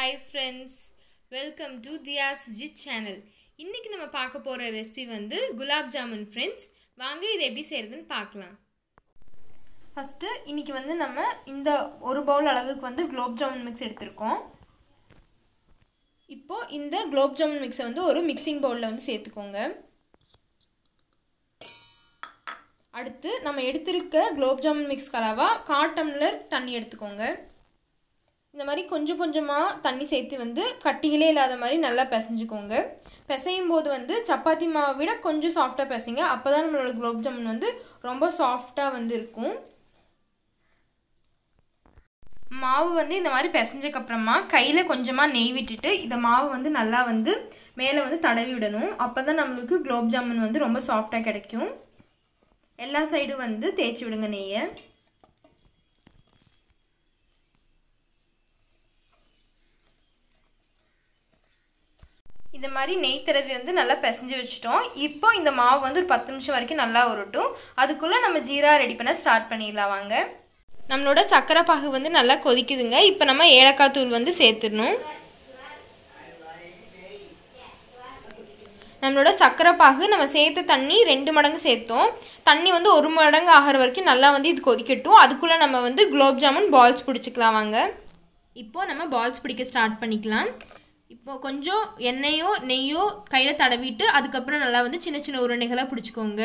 hi friends welcome to Diya Sujith channel இன்றைக்கி நம்ம பார்க்க போகிற ரெசிபி வந்து குலாப் ஜாமுன் ஃப்ரெண்ட்ஸ் வாங்க இதை எப்படி செய்கிறதுன்னு பார்க்கலாம் ஃபஸ்ட்டு இன்றைக்கி வந்து நம்ம இந்த ஒரு பவுல் அளவுக்கு வந்து குலோப் ஜாமுன் மிக்ஸ் எடுத்திருக்கோம் இப்போது இந்த குலோப் ஜாமுன் மிக்ஸை வந்து ஒரு மிக்சிங் பவுலில் வந்து சேர்த்துக்கோங்க அடுத்து நம்ம எடுத்திருக்க குலோப் ஜாமுன் மிக்ஸ் கலவாக கால் டம்ளர் தண்ணி எடுத்துக்கோங்க இந்த மாதிரி கொஞ்சம் கொஞ்சமாக தண்ணி சேர்த்து வந்து கட்டிகளே இல்லாத மாதிரி நல்லா பிசைஞ்சுக்கோங்க பிசையும் போது வந்து சப்பாத்தி மாவை விட கொஞ்சம் சாஃப்டாக பிசைங்க அப்போ தான் நம்மளோட குலோப் ஜாமுன் வந்து ரொம்ப சாஃப்டாக வந்து இருக்கும் மாவு வந்து இந்த மாதிரி பிசைஞ்சக்கப்புறமா கையில் கொஞ்சமாக நெய் விட்டுட்டு இந்த மாவு வந்து நல்லா வந்து மேலே வந்து தடவி விடணும் அப்போ தான் நம்மளுக்கு குலோப் ஜாமுன் வந்து ரொம்ப சாஃப்டாக கிடைக்கும் எல்லா சைடும் வந்து தேய்ச்சி விடுங்க நெய்யை இந்த மாதிரி நெய் தடவி வந்து நல்லா பிசைஞ்சு வச்சுட்டோம் இப்போ இந்த மாவு வந்து ஒரு பத்து நிமிஷம் வரைக்கும் நல்லா உருட்டும் அதுக்குள்ளே நம்ம ஜீரா ரெடி பண்ண ஸ்டார்ட் பண்ணிடலாம் வாங்க நம்மளோட சர்க்கரை பாகு வந்து நல்லா கொதிக்குதுங்க இப்போ நம்ம ஏலக்காய் தூள் வந்து சேர்த்துடணும் நம்மளோட சர்க்கரை பாகு நம்ம சேர்த்த தண்ணி ரெண்டு மடங்கு சேர்த்தோம் தண்ணி வந்து ஒரு மடங்கு ஆகிற வரைக்கும் நல்லா வந்து இது கொதிக்கட்டும் அதுக்குள்ளே நம்ம வந்து குலோப் ஜாமுன் பால்ஸ் பிடிச்சிக்கலாம் வாங்க இப்போது நம்ம பால்ஸ் பிடிக்க ஸ்டார்ட் பண்ணிக்கலாம் இப்போ கொஞ்சம் எண்ணெயோ நெய்யோ கையில் தடவிட்டு அதுக்கப்புறம் நல்லா வந்து சின்ன சின்ன உருண்டைகளாக பிடிச்சிக்கோங்க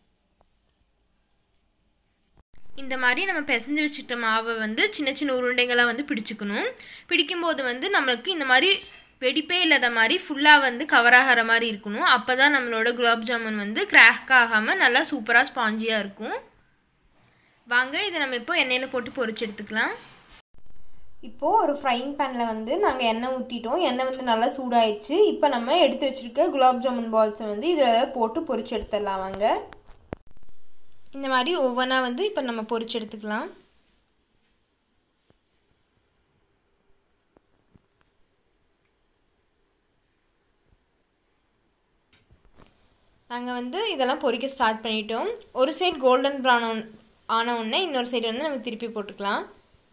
இந்த மாதிரி நம்ம பிசைஞ்சு வச்சுக்கிட்ட மாவை வந்து சின்ன சின்ன உருண்டைகளாக வந்து பிடிச்சிக்கணும் பிடிக்கும்போது வந்து நம்மளுக்கு இந்த மாதிரி வெடிப்பே இல்லாத மாதிரி ஃபுல்லாக வந்து கவர் ஆகிற மாதிரி இருக்கணும் அப்போ தான் நம்மளோட குலாப் ஜாமுன் வந்து கிராக் ஆகாமல் நல்லா சூப்பராக ஸ்பாஞ்சியாக இருக்கும் வாங்க இதை நம்ம இப்போ எண்ணெயில் போட்டு பொரிச்சு எடுத்துக்கலாம் இப்போது ஒரு ஃப்ரைங் பேனில் வந்து நாங்கள் எண்ணெய் ஊற்றிட்டோம் எண்ணெய் வந்து நல்லா சூடாயிடுச்சு இப்போ நம்ம எடுத்து வச்சுருக்க குலாப் ஜாமுன் பால்ஸை வந்து இதில் போட்டு பொரிச்சு எடுத்துடலாம் வாங்க இந்த மாதிரி ஒவ்வொன்றா வந்து இப்போ நம்ம பொரிச்சு எடுத்துக்கலாம் நாங்கள் வந்து இதெல்லாம் பொரிக்க ஸ்டார்ட் பண்ணிட்டோம் ஒரு சைடு கோல்டன் ப்ரௌன் ஆன உடனே இன்னொரு சைடு வந்து நம்ம திருப்பி போட்டுக்கலாம்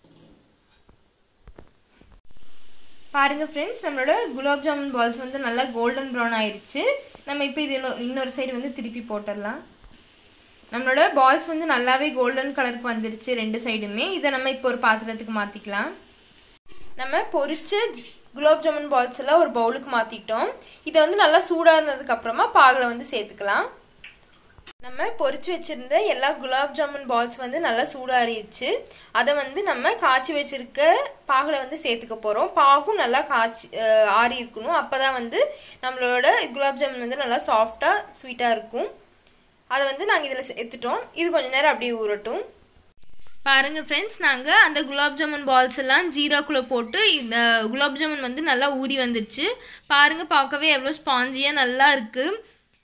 பாருங்கள் ஃப்ரெண்ட்ஸ் நம்மளோட குலாப் ஜாமுன் பால்ஸ் வந்து நல்லா கோல்டன் ப்ரௌன் ஆயிடுச்சு நம்ம இப்போ இது இன்னொரு சைடு வந்து திருப்பி போட்டுடலாம் நம்மளோட பால்ஸ் வந்து நல்லாவே கோல்டன் கலருக்கு வந்துருச்சு ரெண்டு சைடுமே இதை நம்ம இப்போ ஒரு பாத்திரத்துக்கு மாற்றிக்கலாம் நம்ம பொரிச்ச குலாப் ஜாமுன் பால்ஸ் எல்லாம் ஒரு பவுலுக்கு மாற்றிட்டோம் இதை வந்து நல்லா சூடாக இருந்ததுக்கப்புறமா பாகில் வந்து சேர்த்துக்கலாம் நம்ம பொரிச்சு வச்சுருந்த எல்லா குலாப் ஜாமுன் பால்ஸ் வந்து நல்லா சூடாறிடுச்சு அதை வந்து நம்ம காய்ச்சி வச்சுருக்க பாகில் வந்து சேர்த்துக்க போகிறோம் பாகும் நல்லா காய்ச்சி ஆறி இருக்கணும் அப்போ தான் வந்து நம்மளோட குலாப் ஜாமுன் வந்து நல்லா சாஃப்டாக ஸ்வீட்டாக இருக்கும் அதை வந்து நாங்கள் இதில் சேர்த்துட்டோம் இது கொஞ்சம் நேரம் அப்படியே ஊறட்டும் பாருங்கள் ஃப்ரெண்ட்ஸ் நாங்கள் அந்த குலாப் ஜாமுன் பால்ஸ் எல்லாம் ஜீராக்குள்ளே போட்டு இந்த குலாப் ஜாமுன் வந்து நல்லா ஊறி வந்துருச்சு பாருங்கள் பார்க்கவே எவ்வளோ ஸ்பாஞ்சியாக நல்லா இருக்குது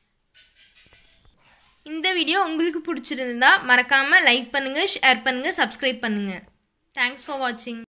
இந்த வீடியோ உங்களுக்கு பிடிச்சிருந்தா மறக்காமல் லைக் பண்ணுங்கள் ஷேர் பண்ணுங்கள் சப்ஸ்கிரைப் பண்ணுங்கள் தேங்க்ஸ் ஃபார் வாட்சிங்